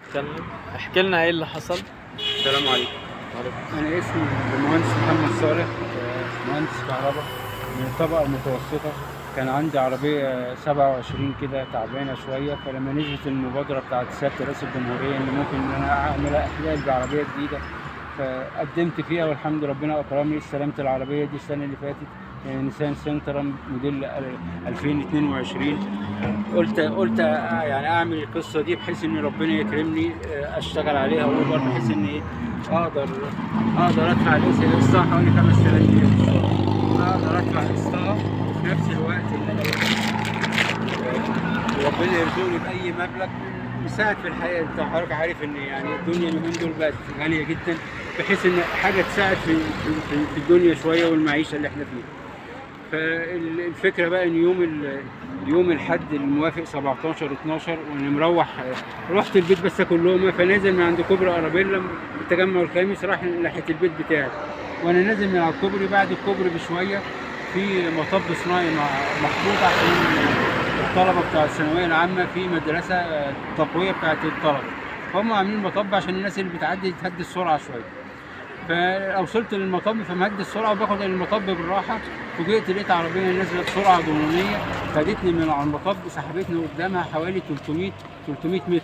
تمام احكي لنا ايه اللي حصل السلام عليكم انا اسمي المهندس محمد صالح آه، مهندس كهرباء من الطبقه المتوسطه كان عندي عربيه 27 كده تعبانه شويه فلما نزلت المبادره بتاعت سياده رئيس الجمهوريه ان ممكن ان انا اعمل احلال بعربيه جديده فقدمت فيها والحمد لله ربنا اكرمني استلمت العربيه دي السنه اللي فاتت آه، نيسان سنترا موديل 2022 قلت قلت آه، يعني اعمل القصه دي بحيث ان ربنا يكرمني آه، اشتغل عليها اوبر بحيث ان ايه اقدر اقدر ادفع قسطها حوالي 5000 جنيه في الشهر. اقدر ادفع قسطها وفي نفس الوقت ان انا آه، ربنا يرزقني باي مبلغ يساعد في الحياه انت حضرتك عارف ان يعني الدنيا اليومين دول بقت غاليه جدا بحيث ان حاجه تساعد في في, في- في الدنيا شويه والمعيشه اللي احنا فيها. فالفكره بقى ان يوم ال- يوم الحد الموافق 17 12 وانا مروح رحت البيت بس اكل لقمه فنازل من عند كوبري ارابيلا التجمع الخامس راح ناحيه البيت بتاعي وانا نازل من على الكوبري بعد الكوبري بشويه في مطب صناعي مع- محطوط عشان الطلبه بتاع الثانويه العامه في مدرسه آه، تقويه بتاعت الطلبه هم عاملين مطب عشان الناس اللي بتعدي تهدي السرعه شويه فوصلت للمطب فمهدي السرعه وباخد المطب بالراحه فوجئت لقيت عربيه نازله بسرعه جنونيه خدتني من على المطب سحبتني قدامها حوالي 300 300 متر